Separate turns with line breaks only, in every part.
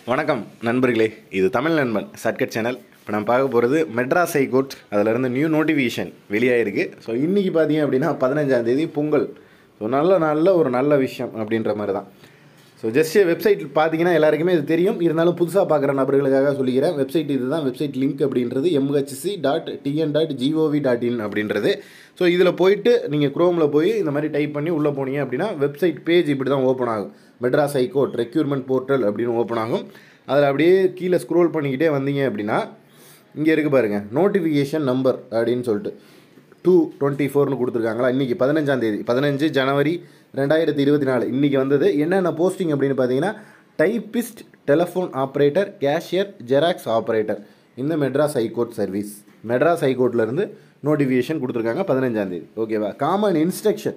வணக்கம் நண்பர்களே இது தமிழ் நண்பன் சர்க்கட் சேனல் இப்போ நான் பார்க்க போகிறது மெட்ராஸ் ஹைகோர்ட் அதிலிருந்து நியூ நோட்டிஃபிகேஷன் வெளியாயிருக்கு ஸோ இன்றைக்கி பார்த்தீங்க அப்படின்னா பதினஞ்சாம் தேதி பொங்கல் ஸோ நல்ல நல்ல ஒரு நல்ல விஷயம் அப்படின்ற மாதிரி தான் ஸோ ஜஸ்ட் வெப்சைட் பார்த்தீங்கன்னா எல்லாருக்குமே இது தெரியும் இருந்தாலும் புதுசாக பார்க்குற நபர்களுக்காக சொல்லிக்கிறேன் வெப்சைட் இதுதான் வெப்சைட் லிங்க் அப்படின்றது MHC dot TN dot GOV dot in அப்படின்றது ஸோ இதில் போயிட்டு நீங்கள் குரோமில் போய் இந்த மாதிரி டைப் பண்ணி உள்ளே போனீங்க அப்படின்னா வெப்சைட் பேஜ் இப்படி தான் ஓப்பன் ஆகும் மெட்ராஸ் ஹைகோர்ட் ரெக்யூர்மெண்ட் போர்ட்டல் அப்படின்னு ஓப்பன் ஆகும் அதில் அப்படியே கீழே ஸ்க்ரோல் பண்ணிக்கிட்டே வந்தீங்க அப்படின்னா இங்கே இருக்குது பாருங்கள் நோட்டிஃபிகேஷன் நம்பர் அப்படின்னு சொல்லிட்டு டூ டுவெண்ட்டி ஃபோர்னு கொடுத்துருக்காங்களா இன்றைக்கி பதினஞ்சாம் தேதி பதினஞ்சு ஜனவரி ரெண்டாயிரத்தி இருபத்தி நாலு இன்றைக்கி வந்தது என்னென்ன போஸ்டிங் அப்படின்னு பார்த்தீங்கன்னா typist telephone operator cashier Xerox operator இந்த மெட்ராஸ் ஹைகோர்ட் சர்வீஸ் மெட்ராஸ் ஹைகோர்ட்லேருந்து நோட்டிஃபிகேஷன் கொடுத்துருக்காங்க பதினஞ்சாம் தேதி ஓகேவா காமன் இன்ஸ்ட்ரக்ஷன்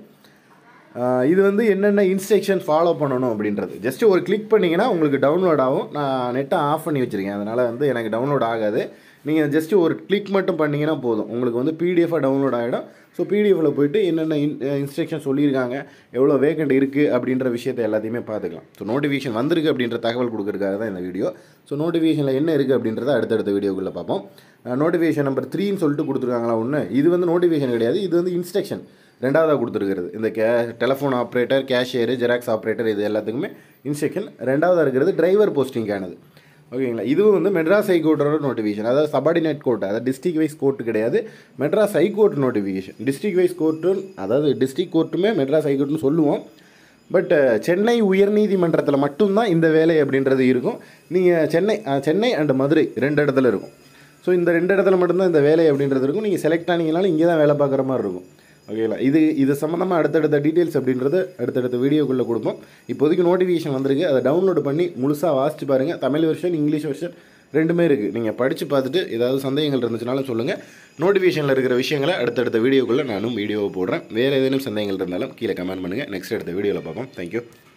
இது வந்து என்னென்ன இன்ஸ்ட்ரக்ஷன் ஃபாலோ பண்ணணும் அப்படின்றது ஜஸ்ட் ஒரு கிளிக் பண்ணிங்கன்னா உங்களுக்கு டவுன்லோட் ஆகும் நான் நெட்டை ஆஃப் பண்ணி வச்சுருக்கேன் அதனால் வந்து எனக்கு டவுன்லோட் ஆகாது நீங்கள் ஜஸ்ட் ஒரு கிளிக் மட்டும் பண்ணிங்கன்னா போதும் உங்களுக்கு வந்து பிடிஎஃபாக டவுன்லோட் ஆகிடும் ஸோ பிடிஎஃபில் போயிட்டு என்னென்ன இன் இன்ஸ்ட்ரக்ஷன் சொல்லியிருக்காங்க எவ்வளோ வேக்கண்ட் இருக்குது அப்படின்ற விஷயத்தை எல்லாத்தையுமே பார்த்துக்கலாம் ஸோ நோட்டிஃபிகேஷன் வந்திருக்கு அப்படின்ற தகவல் கொடுக்கறதுக்காக தான் இந்த வீடியோ ஸோ நோட்டிஃபிகேஷனில் என்ன இருக்குது அப்படின்றத அடுத்தடுத்த வீடியோக்குள்ளே பார்ப்போம் நோட்டிஃபிகேஷன் நம்பர் த்ரீன்னு சொல்லிட்டு கொடுத்துருக்காங்களா ஒன்று இது வந்து நோட்டிஃபிகேஷன் கிடையாது இது வந்து இன்ஸ்ட்ரக்ஷன் ரெண்டாவதாக கொடுத்துருக்கிறது இந்த கே telephone operator cashier Xerox operator இது எல்லாத்துக்குமே இன்ஸ்ட்ரக்ஷன் ரெண்டாவதாக இருக்கிறது டிரைவர் போஸ்டிங்கானது ஓகேங்களா இதுவும் வந்து மெட்ராஸ் ஹைகோர்ட்டோட நோட்டிஃபிகேஷன் அதாவது சபார்டினேட் கோர்ட் அதாவது டிஸ்ட்ரிக் வைஸ் கோர்ட்டு கிடையாது Madras high court notification district wise court அதாவது டிஸ்ட்ரிக் கோர்ட்டுமே மெட்ராஸ் ஹைகோர்ட்னு சொல்லுவோம் பட் சென்னை உயர்நீதிமன்றத்தில் மட்டும்தான் இந்த வேலை அப்படின்றது இருக்கும் நீங்கள் சென்னை அஹ், சென்னை அண்ட் மதுரை ரெண்டு இடத்துல இருக்கும் ஸோ இந்த ரெண்டு இடத்துல மட்டும்தான் இந்த வேலை அப்படின்றது இருக்கும் நீங்கள் செலக்ட் ஆனீங்கனாலும் இங்கே தான் வேலை பார்க்குற மாதிரி இருக்கும் ஓகேங்களா இது இது சம்மந்தமாக அடுத்தடுத்த டீட்டெயில்ஸ் அப்படின்றது அடுத்தடுத்த வீடியோக்குள்ளே கொடுப்போம் இப்போதைக்கு நோட்டிஃபிகேஷன் வந்திருக்கு அதை டவுன்லோட் பண்ணி முழுசாக வாசிச்சு பாருங்கள் தமிழ் வெர்ஷன் இங்கிலீஷ் வெர்ஷன் ரெண்டுமே இருக்குது நீங்கள் படித்து பார்த்துட்டு ஏதாவது சந்தேகங்கள் இருந்துச்சுனாலும் சொல்லுங்கள் நோட்டிஃபிகேஷனில் இருக்கிற விஷயங்களை அடுத்தடுத்த வீடியோக்குள்ளே நானும் வீடியோவை போடுறேன் வேறு ஏதேனும் சந்தேகங்கள் இருந்தாலும் கீழே கமெண்ட் பண்ணுங்கள் நெக்ஸ்ட் அடுத்த வீடியோவில் பார்ப்போம் தேங்க்யூ